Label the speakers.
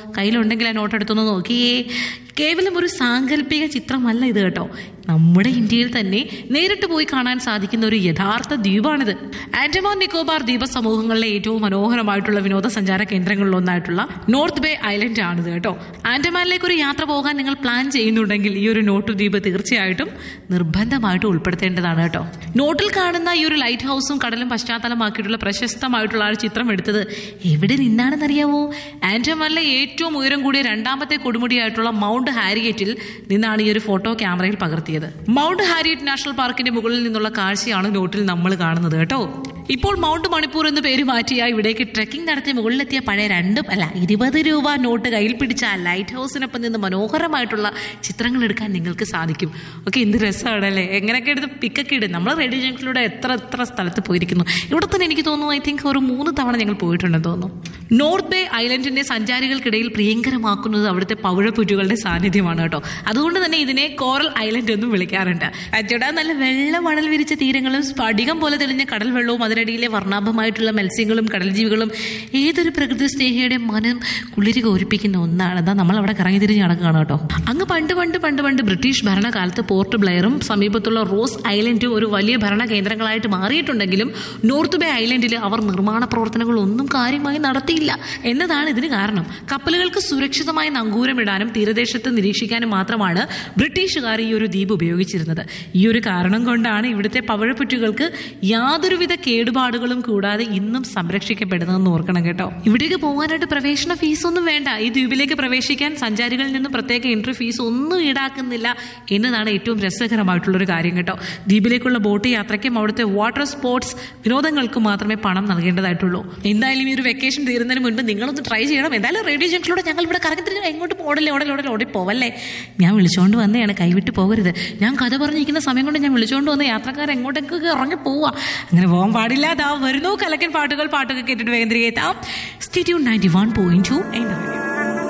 Speaker 1: കയ്യിലുണ്ടെങ്കിൽ ആ നോട്ട് എടുത്തൊന്ന് നോക്കിയേ കേവലം ഒരു സാങ്കല്പിക ചിത്രമല്ല ഇത് കേട്ടോ നമ്മുടെ ഇന്ത്യയിൽ തന്നെ നേരിട്ട് പോയി കാണാൻ സാധിക്കുന്ന ഒരു യഥാർത്ഥ ദ്വീപാണിത് ആൻഡമാൻ നിക്കോബാർ ദ്വീപ സമൂഹങ്ങളിലെ ഏറ്റവും മനോഹരമായിട്ടുള്ള വിനോദസഞ്ചാര കേന്ദ്രങ്ങളിലൊന്നായിട്ടുള്ള നോർത്ത് ബേ ഐലൻഡ് ആണിത് കേട്ടോ ആൻഡമാനിലേക്ക് ഒരു യാത്ര പോകാൻ നിങ്ങൾ പ്ലാൻ ചെയ്യുന്നുണ്ടെങ്കിൽ ഈ ഒരു നോട്ട് ദ്വീപ് തീർച്ചയായിട്ടും നിർബന്ധമായിട്ട് ഉൾപ്പെടുത്തേണ്ടതാണ് കേട്ടോ നോട്ടിൽ കാണുന്ന ഈ ഒരു ലൈറ്റ് ഹൗസും കടലും പശ്ചാത്തലമാക്കിയിട്ടുള്ള പ്രശസ്തമായിട്ടുള്ള ആ ഒരു ചിത്രം എടുത്തത് എവിടെ നിന്നാണെന്നറിയാവോ ആൻഡമാനിലെ ഏറ്റവും ഉയരം കൂടിയ രണ്ടാമത്തെ കൊടുമുടിയായിട്ടുള്ള മൗണ്ട് ഹാരിയറ്റിൽ നിന്നാണ് ഈ ഒരു ഫോട്ടോ ക്യാമറയിൽ പകർത്തിയത് മൗണ്ട് ഹാരിയറ്റ് നാഷണൽ പാർക്കിന്റെ മുകളിൽ നിന്നുള്ള കാഴ്ചയാണ് നോട്ടിൽ നമ്മൾ കാണുന്നത് കേട്ടോ ഇപ്പോൾ മൗണ്ട് മണിപ്പൂർ എന്ന് പേര് മാറ്റിയ ഇവിടേക്ക് ട്രെക്കിംഗ് നടത്തി മുകളിലെത്തിയ പഴയ രണ്ടും അല്ല ഇരുപത് രൂപ നോട്ട് കയ്യിൽ പിടിച്ച ആ ലൈറ്റ് ഹൗസിനൊപ്പം നിന്ന് മനോഹരമായിട്ടുള്ള ചിത്രങ്ങൾ എടുക്കാൻ നിങ്ങൾക്ക് സാധിക്കും ഓക്കെ എന്ത് രസമാണ് അല്ലേ എങ്ങനെയൊക്കെ എടുത്ത് പിക്കൊക്കെ ഇടും നമ്മൾ റെഡി ജംഗ്ഷനിലൂടെ എത്ര എത്ര സ്ഥലത്ത് പോയിരിക്കുന്നു ഇവിടെ തന്നെ എനിക്ക് തോന്നുന്നു ഐ തിങ്ക് ഒരു മൂന്ന് തവണ ഞങ്ങൾ പോയിട്ടുണ്ടെന്ന് തോന്നുന്നു നോർത്ത് ബേ ഐലൻഡിന്റെ സഞ്ചാരികൾക്കിടയിൽ പ്രിയങ്കരമാക്കുന്നത് അവിടുത്തെ പവിഴപ്പുറ്റുകളുടെ സാന്നിധ്യമാണ് കേട്ടോ അതുകൊണ്ട് തന്നെ ഇതിനെ കോറൽ ഐലൻഡ് എന്നും വിളിക്കാറുണ്ട് അച്ചടാ നല്ല വെള്ള മണൽ വിരിച്ച തീരങ്ങളും സ്ഫടികം പോലെ തെളിഞ്ഞ കടൽ വെള്ളവും അതിനിടയിലെ വർണ്ണാഭമായിട്ടുള്ള മത്സ്യങ്ങളും കടൽ ജീവികളും ഏതൊരു പ്രകൃതി സ്നേഹിയുടെ മനം കുളിരി കോരിപ്പിക്കുന്ന ഒന്നാണ് അതാ നമ്മൾ അവിടെ കറങ്ങി തിരിഞ്ഞ് നടക്കുകയാണ് കേട്ടോ അങ്ങ് പണ്ട് പണ്ട് പണ്ട് പണ്ട് ബ്രിട്ടീഷ് ഭരണകാലത്ത് പോർട്ട് ബ്ലെയറും സമീപത്തുള്ള റോസ് ഐലൻഡും ഒരു വലിയ ഭരണ കേന്ദ്രങ്ങളായിട്ട് മാറിയിട്ടുണ്ടെങ്കിലും നോർത്ത് ബേ ഐലൻഡിൽ അവർ നിർമ്മാണ പ്രവർത്തനങ്ങൾ ഒന്നും കാര്യമായി നടത്തിയില്ല എന്നതാണ് ഇതിന് കാരണം കപ്പലുകൾക്ക് സുരക്ഷിതമായി നങ്കൂരമിടാനും തീരദേശത്ത് നിരീക്ഷിക്കാനും മാത്രമാണ് ബ്രിട്ടീഷുകാർ ഈ ഒരു ദ്വീപ് ഉപയോഗിച്ചിരുന്നത് ഈ ഒരു കാരണം കൊണ്ടാണ് ഇവിടുത്തെ പവിഴപ്പുറ്റുകൾക്ക് യാതൊരുവിധ കേടുപാടുകളും കൂടാതെ ഇന്നും സംരക്ഷിക്കപ്പെടുന്നതെന്ന് ഓർക്കണം കേട്ടോ ഇവിടേക്ക് പോകാനായിട്ട് പ്രവേശന ഫീസ് ഒന്നും വേണ്ട ഈ ദ്വീപിലേക്ക് പ്രവേശിക്കാൻ സഞ്ചാരികളിൽ നിന്നും പ്രത്യേക എൻട്രി ഫീസ് ഒന്നും ഈടാക്കുന്നില്ല എന്നതാണ് ഏറ്റവും രസകരമായിട്ടുള്ള ഒരു കാര്യം കേട്ടോ ദ്വീപിലേക്കുള്ള ബോട്ട് യാത്രയ്ക്കും അവിടുത്തെ വാട്ടർ സ്പോർട്സ് വിനോദങ്ങൾക്കും മാത്രമേ പണം നൽകേണ്ടതായിട്ടുള്ളൂ എന്തായാലും ഈ ഒരു വെക്കേഷൻ തീരുന്നതിന് മുൻപ് നിങ്ങളൊന്ന് ട്രൈ ചെയ്യണം എന്തായാലും റേഡിയോ ജംഗ്ഷനിലൂടെ ഞങ്ങൾ ഇവിടെ കറങ്ങി തിരിഞ്ഞ് എങ്ങോട്ട് ഓടല്ലേ ഓടല്ലേ ഓടല്ലേ ഓടി പോവല്ലേ ഞാൻ വിളിച്ചുകൊണ്ട് വന്നതാണ് കൈവിട്ട് പോകരുത് ഞാൻ കഥ പറഞ്ഞിരിക്കുന്ന സമയം കൊണ്ട് ഞാൻ വിളിച്ചുകൊണ്ട് വന്ന യാത്രക്കാർ എങ്ങോട്ടേക്കൊക്കെ ഇറങ്ങി പോവാ അങ്ങനെ പോകാൻ പാടില്ല അതാ വരുന്നു കലക്കൻ പാട്ടുകൾ പാട്ടൊക്കെ കേട്ടിട്ട് വേഗം തിരികെ എത്താം stay tuned ninety one point to